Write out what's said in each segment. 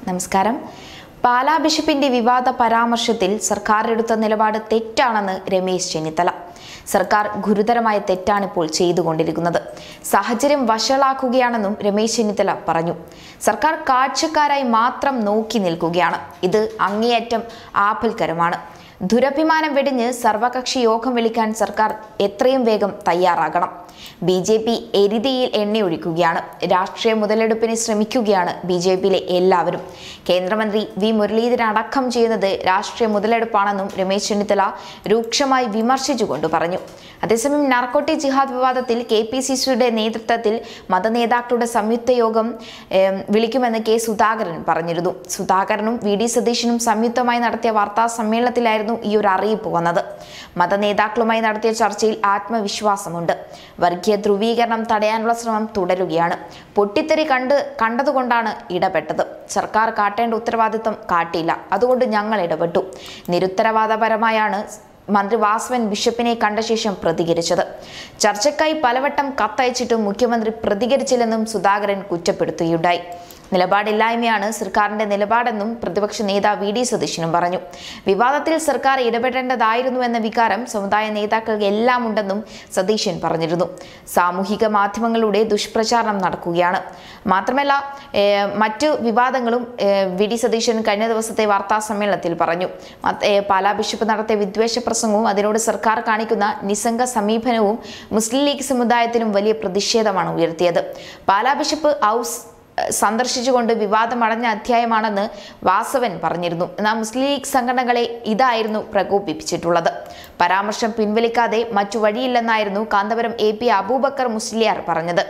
നമസ്കാരം പാലാ ബിഷപ്പിന്റെ വിവാദ പരാമർശത്തിൽ സർക്കാർ എടുത്ത നിലപാട് തെറ്റാണെന്ന് രമേശ് ചെന്നിത്തല സർക്കാർ ഗുരുതരമായ തെറ്റാണിപ്പോൾ ചെയ്തുകൊണ്ടിരിക്കുന്നത് സാഹചര്യം വഷളാക്കുകയാണെന്നും രമേശ് ചെന്നിത്തല പറഞ്ഞു സർക്കാർ കാഴ്ചക്കാരായി മാത്രം നോക്കി നിൽക്കുകയാണ് ഇത് അങ്ങേയറ്റം ആപൽക്കരമാണ് ദുരഭിമാനം വെടിഞ്ഞ് സർവകക്ഷി യോഗം വിളിക്കാൻ സർക്കാർ എത്രയും വേഗം തയ്യാറാകണം ബി ജെ പി എരിതിയിൽ എണ്ണയൊഴിക്കുകയാണ് രാഷ്ട്രീയ മുതലെടുപ്പിന് ശ്രമിക്കുകയാണ് ബി ജെ പിയിലെ എല്ലാവരും കേന്ദ്രമന്ത്രി വി മുരളീധരൻ അടക്കം ചെയ്യുന്നത് രാഷ്ട്രീയ മുതലെടുപ്പാണെന്നും രമേശ് ചെന്നിത്തല രൂക്ഷമായി വിമർശിച്ചുകൊണ്ട് പറഞ്ഞു അതേസമയം നാർക്കോട്ടിക് ജിഹാദ് വിവാദത്തിൽ കെ പി സി സിയുടെ നേതൃത്വത്തിൽ മതനേതാക്കളുടെ സംയുക്ത യോഗം ഏം, വിളിക്കുമെന്ന് കെ സുധാകരൻ പറഞ്ഞിരുന്നു സുധാകരനും വി ഡി സതീശനും സംയുക്തമായി നടത്തിയ വാർത്താ സമ്മേളനത്തിലായിരുന്നു ഈ ഒരു അറിയിപ്പ് വന്നത് മതനേതാക്കളുമായി നടത്തിയ ചർച്ചയിൽ ആത്മവിശ്വാസമുണ്ട് വർഗീയ ധ്രുവീകരണം തടയാനുള്ള ശ്രമം തുടരുകയാണ് പൊട്ടിത്തെറി കണ്ട് കണ്ടതുകൊണ്ടാണ് ഇടപെട്ടത് സർക്കാർ കാട്ടേണ്ട ഉത്തരവാദിത്തം കാട്ടിയില്ല അതുകൊണ്ട് ഞങ്ങൾ ഇടപെട്ടു നിരുത്തരവാദപരമായാണ് മന്ത്രി വാസവൻ ബിഷപ്പിനെ കണ്ട ശേഷം പ്രതികരിച്ചത് ചർച്ചയ്ക്കായി പലവട്ടം കത്തയച്ചിട്ടും മുഖ്യമന്ത്രി പ്രതികരിച്ചില്ലെന്നും സുധാകരൻ കുറ്റപ്പെടുത്തുകയുണ്ടായി നിലപാടില്ലായ്മയാണ് സർക്കാരിന്റെ നിലപാടെന്നും പ്രതിപക്ഷ നേതാവ് വി ഡി സതീശനും പറഞ്ഞു വിവാദത്തിൽ സർക്കാർ ഇടപെടേണ്ടതായിരുന്നു എന്ന വികാരം സമുദായ നേതാക്കൾക്ക് എല്ലാം ഉണ്ടെന്നും സതീശൻ പറഞ്ഞിരുന്നു സാമൂഹിക മാധ്യമങ്ങളിലൂടെ ദുഷ്പ്രചാരണം നടക്കുകയാണ് മാത്രമല്ല ഏഹ്, മറ്റു വിവാദങ്ങളും ഏഹ്, വി ഡി സതീശൻ കഴിഞ്ഞ ദിവസത്തെ വാർത്താ സമ്മേളനത്തിൽ പറഞ്ഞു മത്ത- ഏഹ്, പാലാ ബിഷപ്പ് നടത്തിയ വിദ്വേഷ പ്രസംഗവും അതിനോട് സർക്കാർ കാണിക്കുന്ന നിസ്സംഗ സമീപനവും മുസ്ലിം ലീഗ് സമുദായത്തിലും വലിയ പ്രതിഷേധമാണ് ഉയർത്തിയത് പാലാ ബിഷപ്പ് ഹൗസ് ഏഹ് സന്ദർശിച്ചുകൊണ്ട് വിവാദം അടഞ്ഞ അധ്യായമാണെന്ന് വാസവൻ പറഞ്ഞിരുന്നു എന്നാൽ മുസ്ലിം ലീഗ് സംഘടനകളെ ഇതായിരുന്നു പ്രകോപിപ്പിച്ചിട്ടുള്ളത് പരാമർശം പിൻവലിക്കാതെ മറ്റു വഴിയില്ലെന്നായിരുന്നു കാന്തപുരം എ പി അബൂബക്കർ മുസ്ലിയാർ പറഞ്ഞത്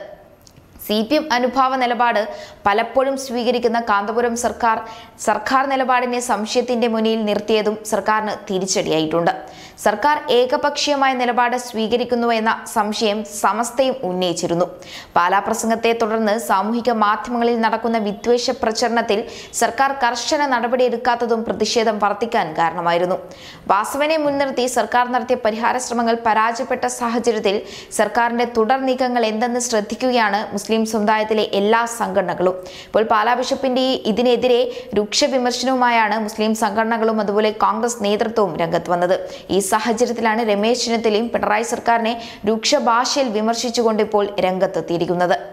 സി പി എം അനുഭാവ നിലപാട് പലപ്പോഴും സ്വീകരിക്കുന്ന കാന്തപുരം സർക്കാർ സർക്കാർ നിലപാടിനെ സംശയത്തിന്റെ മുന്നിൽ നിർത്തിയതും സർക്കാരിന് തിരിച്ചടിയായിട്ടുണ്ട് സർക്കാർ ഏകപക്ഷീയമായ നിലപാട് സ്വീകരിക്കുന്നു എന്ന സംശയം സമസ്തയും ഉന്നയിച്ചിരുന്നു പാലാ പ്രസംഗത്തെ തുടർന്ന് സാമൂഹിക മാധ്യമങ്ങളിൽ നടക്കുന്ന വിദ്വേഷ പ്രചരണത്തിൽ സർക്കാർ കർശന നടപടിയെടുക്കാത്തതും പ്രതിഷേധം വർദ്ധിക്കാൻ കാരണമായിരുന്നു വാസവനെ മുൻനിർത്തി സർക്കാർ നടത്തിയ പരിഹാര ശ്രമങ്ങൾ പരാജയപ്പെട്ട സാഹചര്യത്തിൽ സർക്കാരിന്റെ തുടർ നീക്കങ്ങൾ എന്തെന്ന് ശ്രദ്ധിക്കുകയാണ് മുസ്ലിം സമുദായത്തിലെ എല്ലാ സംഘടനകളും ഇപ്പോൾ പാലാ ബിഷപ്പിന്റെ ഈ ഇതിനെതിരെ രൂക്ഷ വിമർശനവുമായാണ് മുസ്ലിം സംഘടനകളും അതുപോലെ കോൺഗ്രസ് നേതൃത്വവും രംഗത്ത് വന്നത് ഈ സാഹചര്യത്തിലാണ് രമേശ് ചെന്നിത്തലയും പിണറായി സർക്കാരിനെ രൂക്ഷ ഭാഷയിൽ വിമർശിച്ചുകൊണ്ട് ഇപ്പോൾ രംഗത്തെത്തിയിരിക്കുന്നത്